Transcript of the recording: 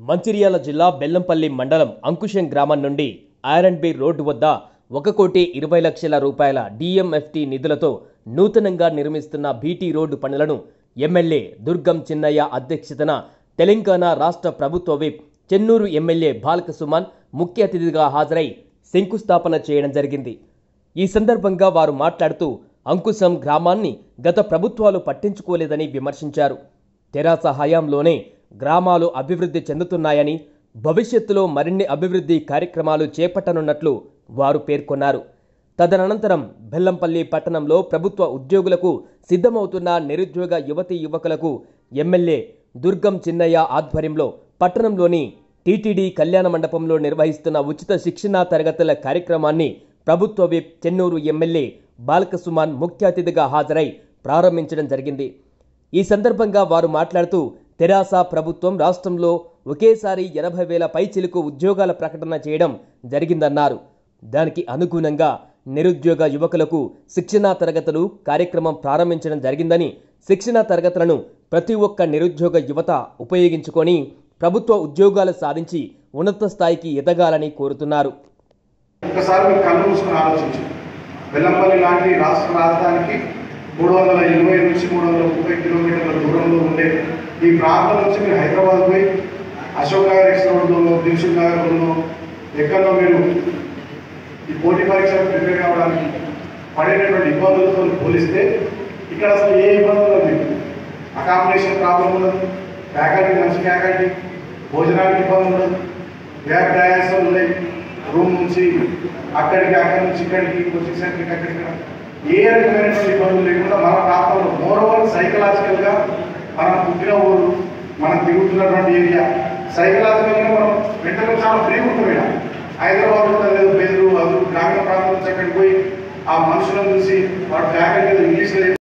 మంచిర్యాల జిల్లా బెల్లంపల్లి మండలం అంకుశం గ్రామం నుండి ఐరన్ బీ రోడ్డు వద్ద ఒక కోటి ఇరవై లక్షల రూపాయల డిఎంఎఫ్టి నిధులతో నూతనంగా నిర్మిస్తున్న బీటీ రోడ్డు పనులను ఎమ్మెల్యే దుర్గం చిన్నయ్య అధ్యక్షతన తెలంగాణ రాష్ట్ర ప్రభుత్వ విప్ చెన్నూరు ఎమ్మెల్యే బాలక సుమన్ ముఖ్య అతిథిగా హాజరై శంకుస్థాపన చేయడం జరిగింది ఈ సందర్భంగా వారు మాట్లాడుతూ అంకుశం గ్రామాన్ని గత ప్రభుత్వాలు పట్టించుకోలేదని విమర్శించారు తెరాస హయాంలోనే గ్రామాలు అభివృద్ధి చెందుతున్నాయని భవిష్యత్తులో మరిన్ని అభివృద్ధి కార్యక్రమాలు చేపట్టనున్నట్లు వారు పేర్కొన్నారు తదనంతరం బెల్లంపల్లి పట్టణంలో ప్రభుత్వ ఉద్యోగులకు సిద్ధమవుతున్న నిరుద్యోగ యువతీ యువకులకు ఎమ్మెల్యే దుర్గం చిన్నయ్య ఆధ్వర్యంలో పట్టణంలోని టీటీడీ కళ్యాణ మండపంలో నిర్వహిస్తున్న ఉచిత శిక్షణా తరగతుల కార్యక్రమాన్ని ప్రభుత్వ విప్ చెన్నూరు ఎమ్మెల్యే బాలక సుమాన్ ముఖ్య అతిథిగా హాజరై ప్రారంభించడం జరిగింది ఈ సందర్భంగా వారు మాట్లాడుతూ తెరాస ప్రభుత్వం రాష్ట్రంలో ఒకేసారి ఎనభై వేల పైచిలుకు ఉద్యోగాల ప్రకటన చేయడం జరిగిందన్నారు దానికి అనుగుణంగా నిరుద్యోగ యువకులకు శిక్షణా తరగతులు కార్యక్రమం ప్రారంభించడం జరిగిందని శిక్షణా తరగతులను ప్రతి ఒక్క నిరుద్యోగ యువత ఉపయోగించుకొని ప్రభుత్వ ఉద్యోగాలు సాధించి ఉన్నత స్థాయికి ఎదగాలని కోరుతున్నారు ఒక్కసారి మీరు కళ్ళు మూసుకొని ఆలోచించు వెల్లంపల్లి లాంటి రాష్ట్ర రాజధానికి మూడు వందల ఇరవై నుంచి మూడు వందల ముప్పై కిలోమీటర్ల దూరంలో ఉండే ఈ ప్రాంతం నుంచి మీరు హైదరాబాద్ పోయి అశోక్ నగర్ ఎక్స్ రోడ్లో దిల్సుఖ్ నగర్లో ఎక్కడో మీరు ఈ పోటీ పరీక్షలకు ప్రిపేర్ కావడానికి పడేటటువంటి ఇబ్బందులతో పోలిస్తే ఇక్కడ అసలు ఏ ఇబ్బందులు లేదు అకామిడేషన్ ప్రాబ్లం ఉండదు ఫ్యాకల్టీ మంచి ఫ్యాకల్టీ భోజనానికి ఇబ్బంది ఉండదు బ్యాగ్ డయాస్ ఉన్నాయి రూమ్ నుంచి అక్కడికి అక్కడి నుంచి ఇక్కడికి కోచింగ్ సెంటర్కి అక్కడికి ఏ రకమైనటువంటి ఇబ్బందులు లేకుండా మన ప్రాంతంలో మోర్ ఓవర్ సైకలాజికల్గా మనం పుట్టిన ఊరు మనం తిరుగుతున్నటువంటి ఏరియా సైకలాజికల్గా మనం మెంటల్గా చాలా ఫ్రీగా ఉంటాం ఇక్కడ హైదరాబాద్ కూడా లేదు పేదలు అది గ్రామీణ ప్రాంతం నుంచి అక్కడికి పోయి ఆ మనుషులను చూసి వాడు ఫ్యాకల్టీ ఇంగ్లీష్లో